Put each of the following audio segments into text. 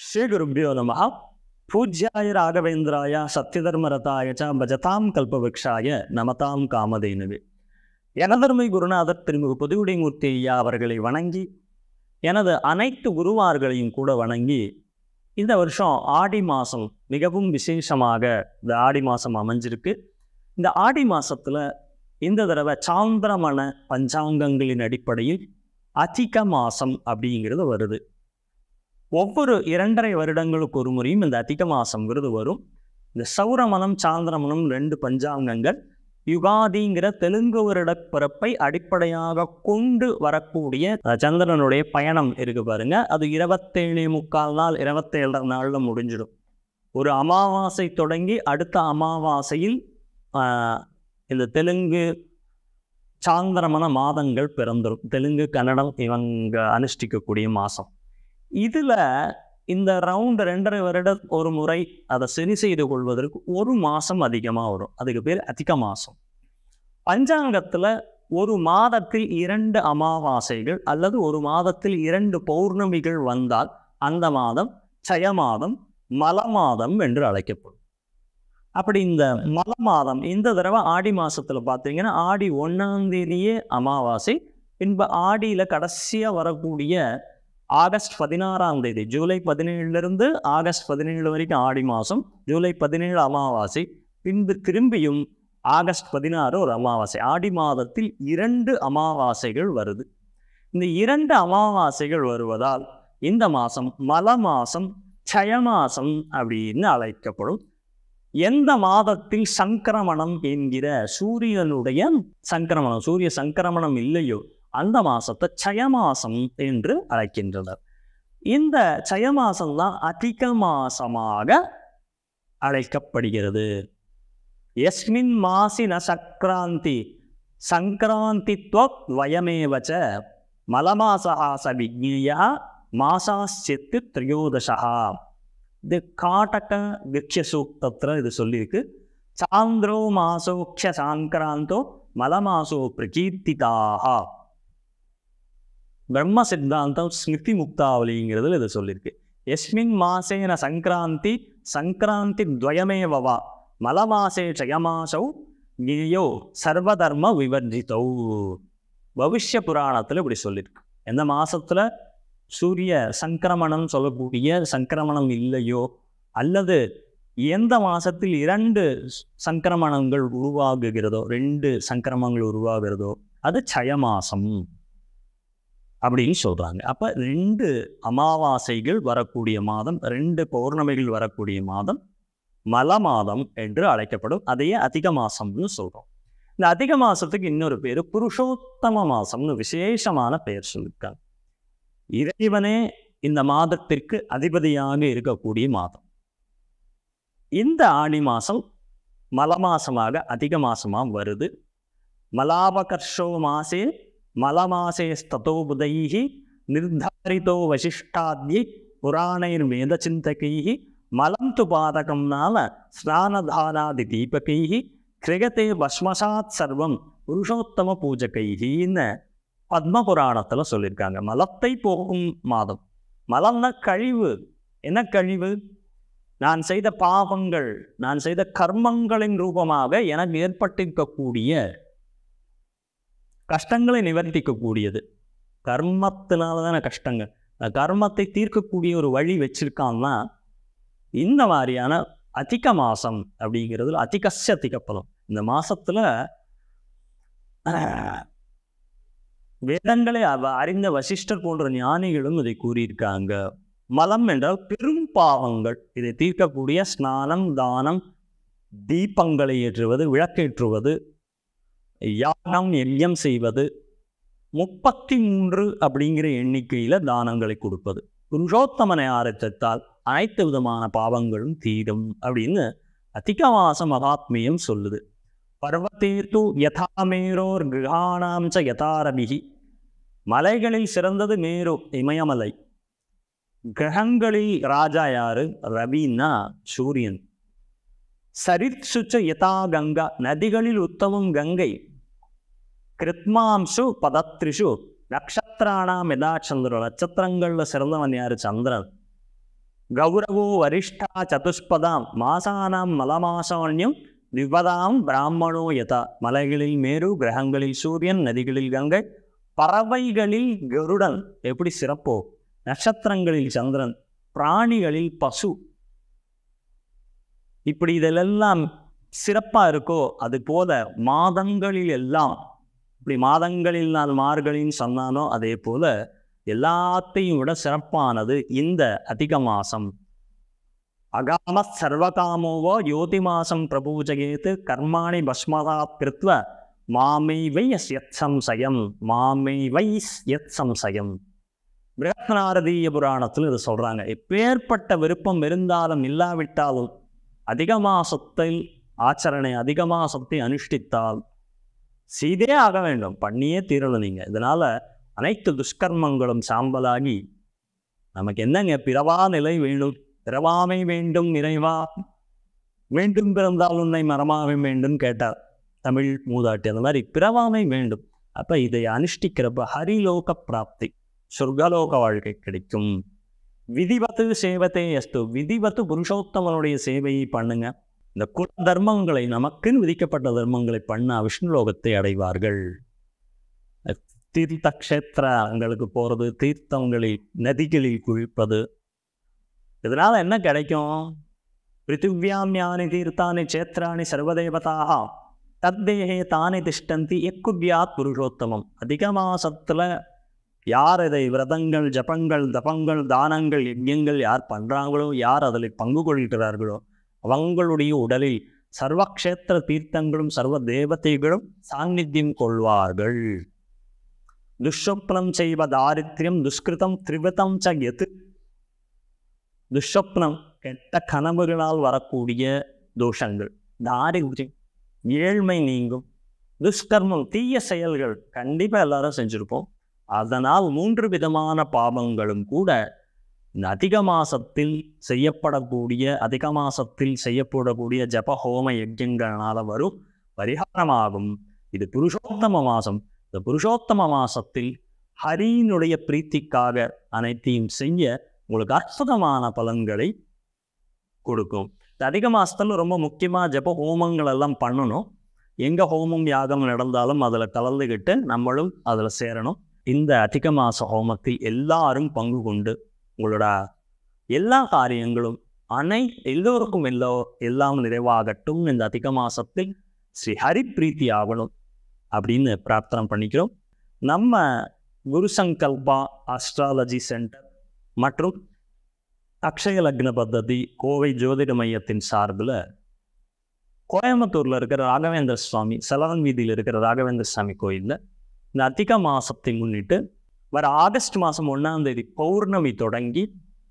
ஸ்ரீ குருபியோ நம பூஜ்யாய ராகவேந்திராய சத்யதர்மரதாய ச பஜதாம் கல்பவృక్షாய நமதாம் காமதேனுவே எனதர்மை குருநாதர் திருமிகு பொதுவுடைமூர்த்தி ஐயா அவர்களை வணங்கி எனது அனைத்து குருவார்களையும் கூட வணங்கி இந்த வருஷம் ஆடி மாதம் மிகவும் விசேஷமாக இந்த ஆடி மாதம் அமைஞ்சிருக்கு இந்த ஆடி மாதத்தில் இந்த தடவை சாந்திரமண பஞ்சாங்கங்களின் அடிப்படையில் அதிக மாதம் அப்படிங்கிறது வருது ஒவ்வொரு இரண்டரை வருடங்களுக்கு ஒரு முறையும் இந்த அதிக மாதங்கிறது வரும் இந்த சௌரமணம் சாந்திரமணம் ரெண்டு பஞ்சாங்கங்கள் யுகாதிங்கிற தெலுங்கு வருட பிறப்பை அடிப்படையாக கொண்டு வரக்கூடிய அஹ், சந்திரனுடைய பயணம் இருக்கு பாருங்க அது இருபத்தேழு முக்கால் நாள் இருபத்தேழு நாளில் முடிஞ்சிடும் ஒரு அமாவாசை தொடங்கி அடுத்த அமாவாசையில் ஆஹ், இந்த தெலுங்கு சாந்திரமண மாதங்கள் பிறந்துடும் தெலுங்கு கன்னடம் இவங்க அனுஷ்டிக்கக்கூடிய மாதம் இதில் இந்த ரவுண்ட் ரெண்டரை வருடம் ஒரு முறை அதை சரி செய்து கொள்வதற்கு ஒரு மாதம் அதிகமாக வரும் அதுக்கு பேர் அதிக மாதம் பஞ்சாங்கத்தில் ஒரு மாதத்தில் இரண்டு அமாவாசைகள் அல்லது ஒரு மாதத்தில் இரண்டு பௌர்ணமிகள் வந்தால் அந்த மாதம் சய மாதம் மல மாதம் என்று அழைக்கப்படும் அப்படி இந்த மல மாதம் இந்த தடவை ஆடி மாசத்துல பார்த்தீங்கன்னா ஆடி ஒன்றாம் தேதியே அமாவாசை பின்பு ஆடியில் கடைசியாக வரக்கூடிய ஆகஸ்ட் பதினாறாம் தேதி ஜூலை பதினேழுலேருந்து ஆகஸ்ட் பதினேழு வரைக்கும் ஆடி மாதம் ஜூலை பதினேழு அமாவாசை பின்பு திரும்பியும் ஆகஸ்ட் பதினாறு ஒரு அமாவாசை ஆடி மாதத்தில் இரண்டு அமாவாசைகள் வருது இந்த இரண்டு அமாவாசைகள் வருவதால் இந்த மாதம் மல மாதம் சய மாதம் அப்படின்னு அழைக்கப்படும் எந்த மாதத்தில் சங்கிரமணம் என்கிற சூரியனுடைய சங்கிரமணம் சூரிய சங்கிரமணம் இல்லையோ அந்த மாசத்தை சயமாசம் என்று அழைக்கின்றனர் இந்த சயமாசம் தான் அதிக மாசமாக அழைக்கப்படுகிறது எஸ்மின் மாசின சக்ராந்தி சங்கராந்தித்வயமேவச்ச மலமாசஹாச விஜ்ஞியா மாசாச்சித்து திரையோதசா இது காட்டக விக்ஷ சூக்தத்தில் இது சொல்லியிருக்கு சாந்திரோ மாசோக்ஷ சாங்கிராந்தோ மலமாசோ பிரகீர்த்திதாக பிரம்ம சித்தாந்தம் ஸ்மிருதி முக்தாவலிங்கிறதுல இது சொல்லியிருக்கு எஸ்மின் மாசேன சங்கராந்தி சங்கராந்தி துவயமேவவா மலமாசே ஜயமாசௌ கிரியோ சர்வதர்ம விவர்ஜிதௌ பவிஷ்ய புராணத்தில் இப்படி சொல்லியிருக்கு எந்த மாசத்துல சூரிய சங்கிரமணம் சொல்லக்கூடிய சங்கிரமணம் இல்லையோ அல்லது எந்த மாசத்தில் இரண்டு சங்கிரமணங்கள் உருவாகுகிறதோ ரெண்டு சங்கிரமங்கள் உருவாகிறதோ அது சயமாசம் அப்படின்னு சொல்கிறாங்க அப்போ ரெண்டு அமாவாசைகள் வரக்கூடிய மாதம் ரெண்டு பௌர்ணமிகள் வரக்கூடிய மாதம் மல மாதம் என்று அழைக்கப்படும் அதையே அதிக மாசம்னு சொல்கிறோம் இந்த அதிக மாசத்துக்கு இன்னொரு பேர் புருஷோத்தம மாசம்னு விசேஷமான பெயர் சொல்லியிருக்காங்க இறைவனே இந்த மாதத்திற்கு அதிபதியாக இருக்கக்கூடிய மாதம் இந்த ஆடி மாதம் மல மாசமாக அதிக மாசமாக வருது மலாபகர்ஷோ மாசே மலமாசேஸ்தோ புதைः நிர்தாரிதோ வசிஷ்டாத்யை புராணைர் வேதச்சிந்தகைः மலம் து பாதகம் நாம ஸ்நானதானாதி தீபகைः கிரகத்தே பஸ்மசாத் சர்வம் புருஷோத்தம பூஜகைன்னு பத்ம புராணத்தில் சொல்லியிருக்காங்க மலத்தை போகும் மாதம் மலம்னா கழிவு என்ன கழிவு நான் செய்த பாவங்கள் நான் செய்த கர்மங்களின் ரூபமாக எனக்கு ஏற்பட்டிருக்கக்கூடிய கஷ்டங்களை நிவர்த்திக்கக்கூடியது கர்மத்தினால தானே கஷ்டங்கள் அந்த கர்மத்தை தீர்க்கக்கூடிய ஒரு வழி வச்சிருக்கான்னா இந்த மாதிரியான அதிக மாசம் அப்படிங்கிறதுல அதிகஸ்ய அதிக பலம் இந்த மாசத்துல ஆஹ், வேதங்களை அவ- அறிந்த வசிஷ்டர் போன்ற ஞானிகளும் இதை கூறியிருக்காங்க மலம் என்றால் பெரும் பாவங்கள் இதை தீர்க்கக்கூடிய ஸ்நானம் தானம் தீபங்களை ஏற்றுவது விளக்கேற்றுவது யாகம் யஜ்யம் செய்வது முப்பத்தி மூன்று அப்படிங்கிற எண்ணிக்கையில் தானங்களை கொடுப்பது புருஷோத்தமனை ஆரம்பித்தால் அனைத்து விதமான பாவங்களும் தீரும் அப்படின்னு அதிகவாச மகாத்மியம் சொல்லுது பர்வத்தேத்து யதாமேரோர் கிரகாணாம் ச யதாரபிகி மலைகளில் சிறந்தது மேரு இமயமலை கிரகங்களில் ராஜா யாரு ரவின்னா சூரியன் சரித்சுச்ச யதா கங்கா நதிகளில் உத்தமம் கங்கை கிருத்மாம்சு பதத்ரிஷு நக்ஷத்ராணாம் யதா சந்திரன் நட்சத்திரங்களில் சிறந்தவன் யாரு சந்திரன் கௌரவோ வரிஷ்டா சதுஷ்பதாம் மாசானாம் மலமாசான்யம் திவதாம் பிராமணோ யதா மலைகளில் மேரு கிரகங்களில் சூரியன் நதிகளில் கங்கை பறவைகளில் கருடன் எப்படி சிறப்போ நட்சத்திரங்களில் சந்திரன் பிராணிகளில் பசு இப்படி இதெல்லாம் சிறப்பா இருக்கோ அது போல மாதங்களில் எல்லாம் இப்படி மாதங்களில் நான் மார்கழின்னு சொன்னானோ அதே போல எல்லாத்தையும் விட சிறப்பானது இந்த அதிக மாசம் அகாம சர்வகாமோவோ யோதி மாசம் பிரபூஜயேத் கர்மாணி பஸ்மதாத் கிருத்வ மாமை வை யத் சம்சயம் மாமை வை யத் சம்சயம் பிரகத்நாரதீய புராணத்தில் இது சொல்றாங்க எப்பேற்பட்ட விருப்பம் இருந்தாலும் இல்லாவிட்டாலும் அதிக மாசத்தில் ஆச்சரணை அதிக மாசத்தை அனுஷ்டித்தால் செய்தே ஆக வேண்டும் பண்ணியே தீரணும் நீங்க இதனால அனைத்து துஷ்கர்மங்களும் சாம்பலாகி நமக்கு என்னங்க பிறவா நிலை வேணும் பிறவாமை வேண்டும் இறைவா வேண்டும் பிறந்தால் உன்னை மரமாவை வேண்டும் கேட்டார் தமிழ் மூதாட்டி அந்த மாதிரி பிறவாமை வேண்டும் அப்ப இதை அனுஷ்டிக்கிறப்ப ஹரிலோக பிராப்தி சொர்க்கலோக வாழ்க்கை கிடைக்கும் விதிவத்து சேவத்தே எஸ்து விதிவத்து புருஷோத்தமனுடைய சேவையை பண்ணுங்க இந்த குல தர்மங்களை நமக்குன்னு விதிக்கப்பட்ட தர்மங்களை பண்ண விஷ்ணுலோகத்தை அடைவார்கள் தீர்த்த க்ஷேத்திரங்களுக்கு போகிறது தீர்த்தங்களில் நதிகளில் குளிப்பது இதனால் என்ன கிடைக்கும் பிருத்திவியாம் யானி தீர்த்தானி சேத்திராணி சர்வதேவதாக தத்தேகே தானே திஷ்டந்தி எக்குபியாத் புருஷோத்தமம் அதிக மாசத்தில் யார் இதை விரதங்கள் ஜபங்கள் தபங்கள் தானங்கள் யஜ்யங்கள் யார் பண்ணுறாங்களோ யார் அதில் பங்கு கொள்கிறார்களோ அவங்களுடைய உடலில் சர்வக்ஷேத்திர தீர்த்தங்களும் சர்வ தேவதைகளும் சாநித்தியம் கொள்வார்கள் துஷ்ஸ்வப்னம் செய்வ தாரித்யம் துஷ்கிருதம் திரிவதம் ச எது துஷ்ஸ்வப்னம் கெட்ட கனவுகளால் வரக்கூடிய தோஷங்கள் தாரித்யம் ஏழ்மை நீங்கும் துஷ்கர்மம் தீய செயல்கள் கண்டிப்பாக எல்லாரும் செஞ்சுருப்போம் அதனால் மூன்று விதமான பாவங்களும் கூட இந்த அதிக மாசத்தில் செய்யப்படக்கூடிய அதிக மாசத்தில் செய்யப்படக்கூடிய ஜப ஹோம யஜ்யங்களால் வரும் பரிகாரமாகும் இது புருஷோத்தம மாசம் இந்த புருஷோத்தம மாசத்தில் ஹரியினுடைய பிரீத்திக்காக அனைத்தையும் செய்ய உங்களுக்கு அற்புதமான பலன்களை கொடுக்கும் இந்த அதிக மாசத்துல ரொம்ப முக்கியமாக ஜப ஹோமங்கள் எல்லாம் பண்ணணும் எங்கே ஹோமம் யாகம் நடந்தாலும் அதில் கலந்துக்கிட்டு நம்மளும் அதில் சேரணும் இந்த அதிக மாச ஹோமத்தில் எல்லாரும் பங்கு கொண்டு உங்களோட எல்லா காரியங்களும் அனை எல்லோருக்கும் எல்லோ எல்லாம் நிறைவாகட்டும் இந்த அதிக மாசத்தில் ஸ்ரீ ஹரி பிரீத்தி ஆகணும் அப்படின்னு பிரார்த்தனை பண்ணிக்கிறோம் நம்ம குரு சங்கல்பா அஸ்ட்ராலஜி சென்டர் மற்றும் அக்ஷய லக்ன பத்ததி கோவை ஜோதிட மையத்தின் சார்பில் கோயம்புத்தூரில் இருக்கிற ராகவேந்திர சுவாமி செலவன் வீதியில் இருக்கிற ராகவேந்திர சுவாமி கோயிலில் இந்த அதிக மாசத்தை முன்னிட்டு வர ஆகஸ்ட் மாதம் ஒன்றாம் தேதி பௌர்ணமி தொடங்கி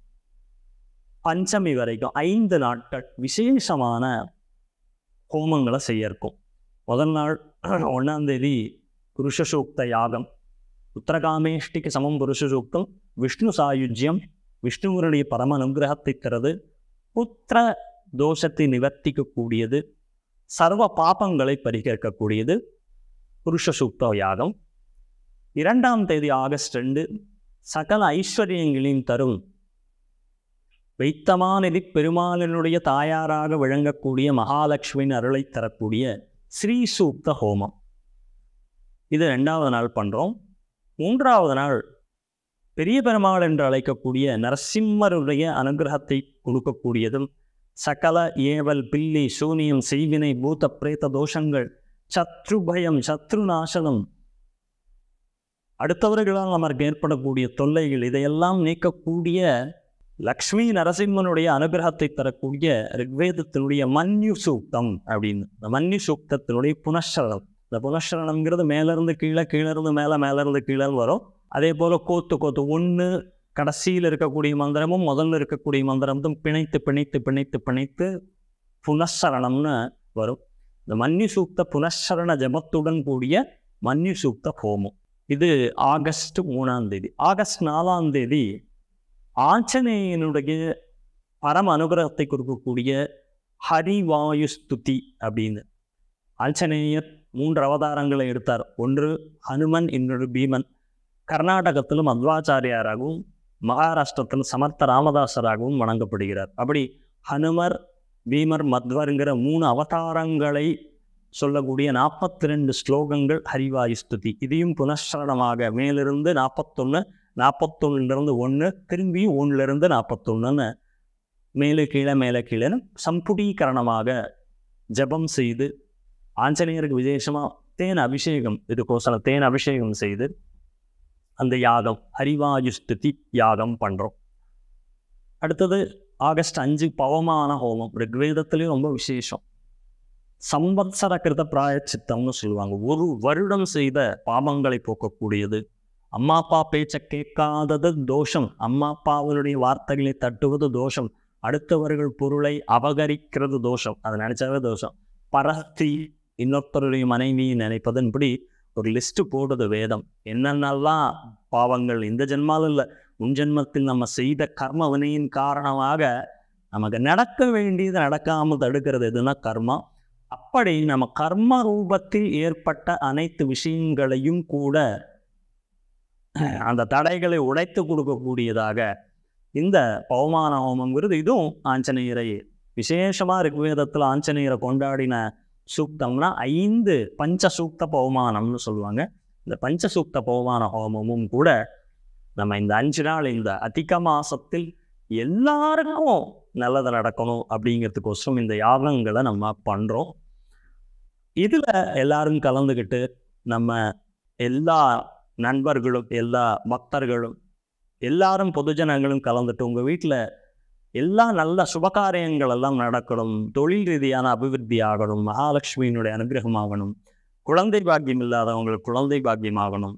பஞ்சமி வரைக்கும் ஐந்து நாட்கள் விசேஷமான ஹோமங்களை செய்ய இருக்கும் முதல் நாள் ஒன்றாம் தேதி புருஷ சூக்த யாகம் உத்தரகாமேஷ்டிக்கு சமம் புருஷ சூக்தம் விஷ்ணு சாயுஜ்யம் விஷ்ணுவருடைய பரம அனுகிரகத்தை தரது புத்திர தோஷத்தை நிவர்த்திக்கக்கூடியது சர்வ பாபங்களை பரிகரிக்கக்கூடியது புருஷ சூக்த யாகம் இரண்டாம் தேதி ஆகஸ்ட் ரெண்டு சகல ஐஸ்வர்யங்களையும் தரும் வைத்தமாநிதி பெருமாளினுடைய தாயாராக விளங்கக்கூடிய மகாலட்சுமியின் அருளை தரக்கூடிய ஸ்ரீ சூக்த ஹோமம் இது ரெண்டாவது நாள் பண்ணுறோம் மூன்றாவது நாள் பெரிய பெருமாள் என்று அழைக்கக்கூடிய நரசிம்மருடைய அனுகிரகத்தை கொடுக்கக்கூடியதும் சகல ஏவல் பில்லி சூனியம் செய்வினை பூத பிரேத தோஷங்கள் சத்ருபயம் சத்ரு நாசனம் அடுத்தவர்களால் நமக்கு ஏற்படக்கூடிய தொல்லைகள் இதையெல்லாம் நீக்கக்கூடிய லக்ஷ்மி நரசிம்மனுடைய அனுகிரகத்தை தரக்கூடிய ரிக்வேதத்தினுடைய மன்யு சூக்தம் அப்படின்னு இந்த மன்யு சூக்தத்தினுடைய புனஸ்சரணம் இந்த புனஸ்சரணம்ங்கிறது மேலேருந்து கீழே கீழேருந்து மேலே மேலேருந்து கீழே வரும் அதே போல் கோத்து கோத்து ஒன்று கடைசியில் இருக்கக்கூடிய மந்திரமும் முதல்ல இருக்கக்கூடிய மந்திரமும் பிணைத்து பிணைத்து பிணைத்து பிணைத்து புனஸ்சரணம்னு வரும் இந்த மன்யு சூக்த புனஸ்சரண ஜபத்துடன் கூடிய மன்யு சூக்த ஹோமம் இது ஆகஸ்ட் மூணாம் தேதி ஆகஸ்ட் நாலாம் தேதி ஆஞ்சநேயனுடைய பரம அனுகிரகத்தை கொடுக்கக்கூடிய ஹரிவாயு ஸ்துதி அப்படின்னு ஆஞ்சநேயர் மூன்று அவதாரங்களை எடுத்தார் ஒன்று ஹனுமன் இன்னொரு பீமன் கர்நாடகத்திலும் மத்வாச்சாரியாராகவும் மகாராஷ்டிரத்தில் சமர்த்த ராமதாசராகவும் வணங்கப்படுகிறார் அப்படி ஹனுமர் பீமர் மத்வருங்கிற மூணு அவதாரங்களை சொல்லக்கூடிய நாற்பத்தி ரெண்டு ஸ்லோகங்கள் ஹரிவாயு ஸ்துதி இதையும் புனஸ்சரணமாக மேலிருந்து நாற்பத்தொன்று நாற்பத்தொன்னுலேருந்து ஒன்று திரும்பியும் ஒன்றுலேருந்து நாற்பத்தொன்னுன்னு மேலே கீழே மேலே கீழே சம்புடீகரணமாக ஜபம் செய்து ஆஞ்சநேயருக்கு விசேஷமாக தேன் அபிஷேகம் இதுக்கோசரம் தேன் அபிஷேகம் செய்து அந்த யாகம் ஹரிவாயு ஸ்துதி யாகம் பண்ணுறோம் அடுத்தது ஆகஸ்ட் அஞ்சு பவமான ஹோமம் ரிக்வேதத்துலேயும் ரொம்ப விசேஷம் சம்பத்சர கிருத பிராயச்சித்தம்னு சொல்லுவாங்க ஒரு வருடம் செய்த பாவங்களை போக்கக்கூடியது அம்மா அப்பா பேச்சை கேட்காதது தோஷம் அம்மா அப்பாவுடைய வார்த்தைகளை தட்டுவது தோஷம் அடுத்தவர்கள் பொருளை அபகரிக்கிறது தோஷம் அதை நினைச்சாவே தோஷம் பரஸ்தி இன்னொருத்தருடைய மனைவியை நினைப்பதன்படி ஒரு லிஸ்ட் போடுது வேதம் என்னென்னலாம் பாவங்கள் இந்த ஜென்மாவில் இல்லை முன் ஜென்மத்தில் நம்ம செய்த கர்ம வினையின் காரணமாக நமக்கு நடக்க வேண்டியது நடக்காமல் தடுக்கிறது எதுனா கர்மா அப்படி நம்ம கர்ம ரூபத்தில் ஏற்பட்ட அனைத்து விஷயங்களையும் கூட அந்த தடைகளை உடைத்து கொடுக்கக்கூடியதாக இந்த பவமான ஹோமங்கிறது இதுவும் ஆஞ்சநேயரை விசேஷமாக ரிக்வேதத்தில் ஆஞ்சநேயரை கொண்டாடின சூக்தம்னா ஐந்து பஞ்ச சூக்த பவமானம்னு சொல்லுவாங்க இந்த பஞ்சசூக்த பவமான ஹோமமும் கூட நம்ம இந்த அஞ்சு நாள் இந்த அதிக மாசத்தில் எல்லாருக்கும் நல்லது நடக்கணும் அப்படிங்கிறதுக்கோசரம் இந்த யாகங்களை நம்ம பண்ணுறோம் இதில் எல்லாரும் கலந்துக்கிட்டு நம்ம எல்லா நண்பர்களும் எல்லா பக்தர்களும் எல்லாரும் பொதுஜனங்களும் கலந்துட்டு உங்கள் வீட்டில் எல்லா நல்ல சுபகாரியங்கள் எல்லாம் நடக்கணும் தொழில் ரீதியான அபிவிருத்தி ஆகணும் மகாலட்சுமியினுடைய அனுகிரகமாகணும் குழந்தை பாக்கியம் இல்லாதவங்களுக்கு குழந்தை பாக்கியம் ஆகணும்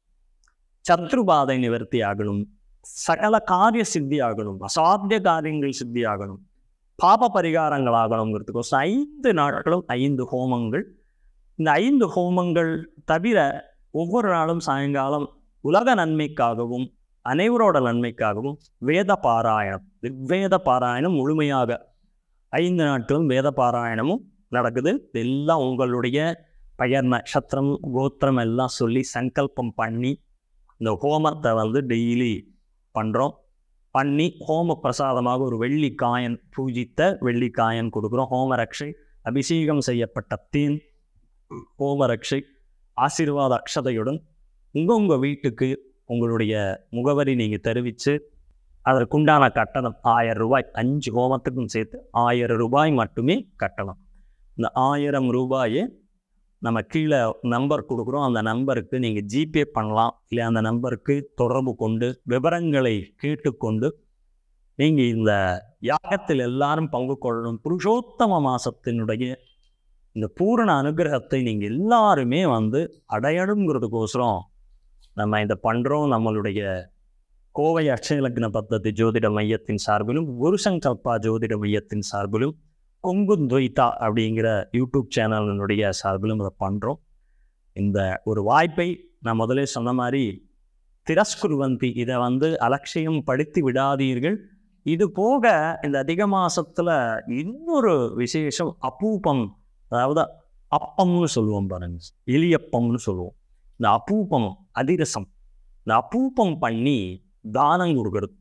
சத்ருபாதை நிவர்த்தி ஆகணும் சகல காரிய சித்தி ஆகணும் அசாத்திய காரியங்கள் சித்தி ஆகணும் பாப பரிகாரங்கள் ஆகணுங்கிறதுக்கோசம் ஐந்து நாட்களும் ஐந்து ஹோமங்கள் இந்த ஐந்து ஹோமங்கள் தவிர ஒவ்வொரு நாளும் சாயங்காலம் உலக நன்மைக்காகவும் அனைவரோட நன்மைக்காகவும் வேத பாராயணம் ரிக்வேத பாராயணம் முழுமையாக ஐந்து நாட்களும் வேத பாராயணமும் நடக்குது எல்லாம் உங்களுடைய பெயர் நட்சத்திரம் கோத்திரம் எல்லாம் சொல்லி சங்கல்பம் பண்ணி இந்த ஹோமத்தை வந்து டெய்லி பண்ணுறோம் பண்ணி ஹோம பிரசாதமாக ஒரு வெள்ளி காயன் பூஜித்த வெள்ளி காயன் கொடுக்குறோம் ஹோமரக்ஷை அபிஷேகம் செய்யப்பட்ட தேன் ஹோமரக்ஷை ஆசீர்வாத அக்ஷதையுடன் உங்கள் உங்கள் வீட்டுக்கு உங்களுடைய முகவரி நீங்கள் தெரிவித்து அதற்குண்டான கட்டணம் ஆயிரம் ரூபாய் அஞ்சு ஹோமத்துக்கும் சேர்த்து ஆயிரம் ரூபாய் மட்டுமே கட்டணம் இந்த ஆயிரம் ரூபாயை நம்ம கீழே நம்பர் கொடுக்குறோம் அந்த நம்பருக்கு நீங்கள் ஜிபே பண்ணலாம் இல்லை அந்த நம்பருக்கு தொடர்பு கொண்டு விவரங்களை கேட்டுக்கொண்டு நீங்கள் இந்த யாகத்தில் எல்லாரும் பங்கு கொள்ளணும் புருஷோத்தம மாசத்தினுடைய இந்த பூரண அனுகிரகத்தை நீங்கள் எல்லாருமே வந்து அடையணுங்கிறதுக்கோசரம் நம்ம இதை பண்ணுறோம் நம்மளுடைய கோவை அக்ஷயலக்ன பத்ததி ஜோதிட மையத்தின் சார்பிலும் குரு சங்கல்பா ஜோதிட மையத்தின் சார்பிலும் கொங்கு துவைத்தா அப்படிங்கிற யூடியூப் சேனலினுடைய சார்பிலும் இதை பண்ணுறோம் இந்த ஒரு வாய்ப்பை நான் முதலே சொன்ன மாதிரி திரஸ்குருவந்தி இதை வந்து அலட்சியம் படுத்தி விடாதீர்கள் இது போக இந்த அதிக மாசத்துல இன்னொரு விசேஷம் அப்பூப்பம் அதாவது அப்பம்னு சொல்லுவோம் பாருங்க எலியப்பம்னு சொல்லுவோம் இந்த அப்பூப்பம் அதிரசம் இந்த அப்பூப்பம் பண்ணி தானம் கொடுக்கறது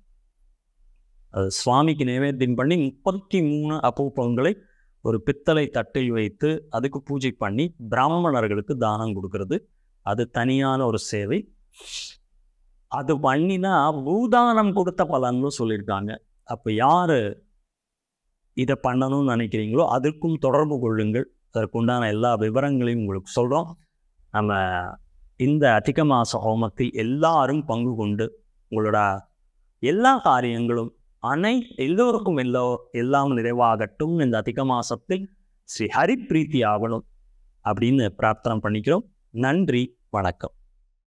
அது சுவாமிக்கு நைவேத்தியம் பண்ணி முப்பத்தி மூணு அப்பூப்பங்களை ஒரு பித்தளை தட்டில் வைத்து அதுக்கு பூஜை பண்ணி பிராமணர்களுக்கு தானம் கொடுக்கறது அது தனியான ஒரு சேவை அது பண்ணினா பூதானம் கொடுத்த பலன்னு சொல்லியிருக்காங்க அப்போ யார் இதை பண்ணணும்னு நினைக்கிறீங்களோ அதற்கும் தொடர்பு கொள்ளுங்கள் அதற்குண்டான எல்லா விவரங்களையும் உங்களுக்கு சொல்கிறோம் நம்ம இந்த அதிக மாத ஹோமத்தை எல்லாரும் பங்கு கொண்டு உங்களோட எல்லா காரியங்களும் அனை எல்லோருக்கும் எல்லா எல்லாம் நிறைவாகட்டும் இந்த அதிக மாசத்தில் ஸ்ரீ ஹரிப்ரீத்தி ஆகணும் அப்படின்னு பிரார்த்தனை பண்ணிக்கிறோம் நன்றி வணக்கம்